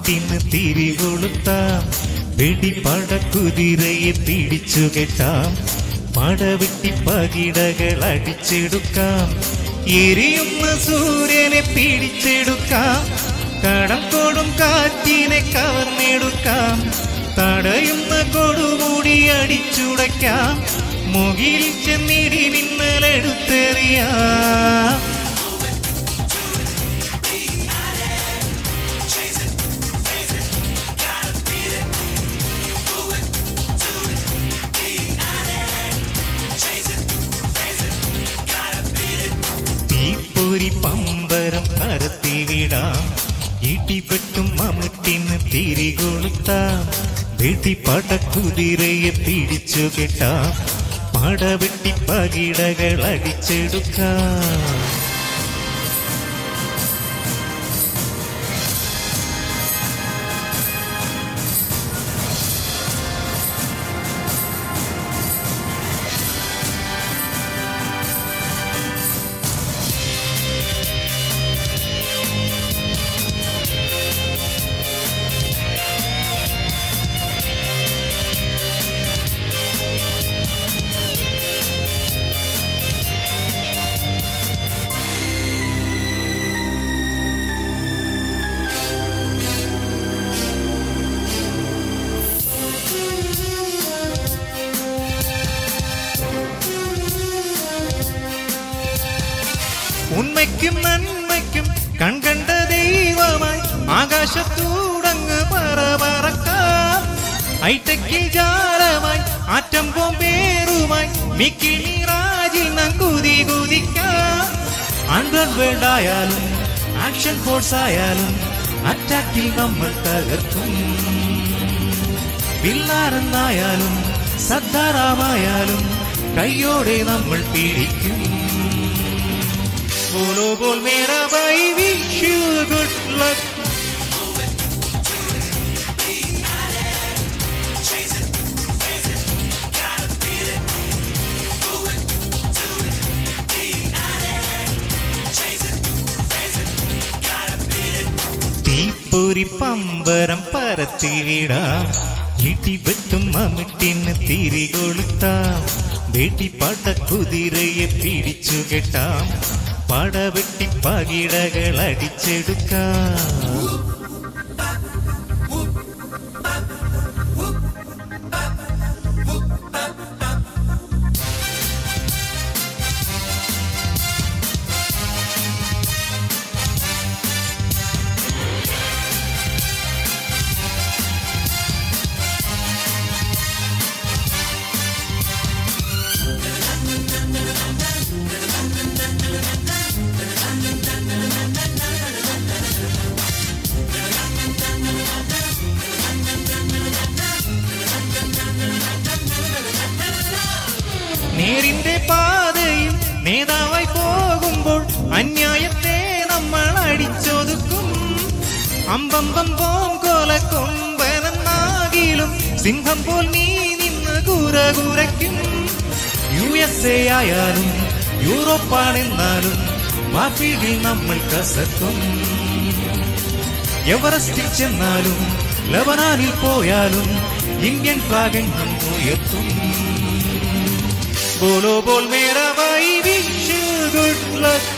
മമ്മിട്ടിന്ന് തിരികൊളുത്താം വെടിപ്പടക്കുതിരയെ പിടിച്ചു കെട്ടാം മടവെട്ടി പകിടകൾ അടിച്ചെടുക്കാം എരിയുന്ന സൂര്യനെ പിടിച്ചെടുക്കാം കടം കൊടും കാറ്റിനെ കവർന്നെടുക്കാം തടയുന്ന കൊടുമുടി അടിച്ചുടയ്ക്കാം മുകിൽ ചെന്നിടി മിന്നലെടുത്തെറിയാം തീപ്പൊരി പമ്പരം പരത്തി വിടാം ഇടിപെട്ടും മമ്മുട്ടിന് തിരികൊളുത്താം വെടിപ്പടക്കുതിരയെ പിടിച്ചു കെട്ടാം പടവെട്ടി പകിടകൾ അടിച്ചെടുക്കാം ഉണ്മയ്ക്കും നന്മയ്ക്കും കൺകണ്ട ദൈവമായി ആകാശത്തൂടങ്ങ് പറ പറക്കാം ഐറ്റയ്ക്ക് ജാലമായി ആറ്റം ബോംബേറുമായി മിക്കിണി റാജിൽ നങ്കുതി കുതിക്കാം അണ്ടർവേൾഡ് ആയാലും ആക്ഷൻ ഫോഴ്സ് ആയാലും അറ്റാക്കിൽ നമ്മൾ തകർക്കും വില്ലാറെന്നായാലും സദ്ധാറാമായാലും കയ്യോടെ നമ്മൾ പിടിക്കും बोलो बोल मेरा भाई विश यू गुड लक തീപ്പൊരി പമ്പരം പരത്തിവിടാം ഇടിവെട്ടും മമിട്ടിന് തിരികൊളുത്താം വെടിപ്പട കുതിരയെ പിടിച്ചു കെട്ടാം പടവെട്ടി പകിടകൾ അടിച്ചെടുക്കാം നേരിന്റെ പാതയിൽ നേതാവായി പോകുമ്പോൾ അന്യായത്തെ നമ്മൾ അടിച്ചൊതുക്കും അമ്പമ്പം പോം കൊല കൊമ്പനെന്നാകിലും സിംഹം പോൽ നീ നിന്ന് കൂര കുരയ്ക്കും യു എസ് എ ആയാലും യൂറോപ്പാണെന്നാലും മാഫിയിൽ നമ്മൾ കസക്കും എവറസ്റ്റിൽ ചെന്നാലും ലബനാനിൽ പോയാലും ഇന്ത്യൻ ഫ്ലാഗ് എങ്ങും ഉയർത്തും बोलो बोल मेरा भाई विश गुड लक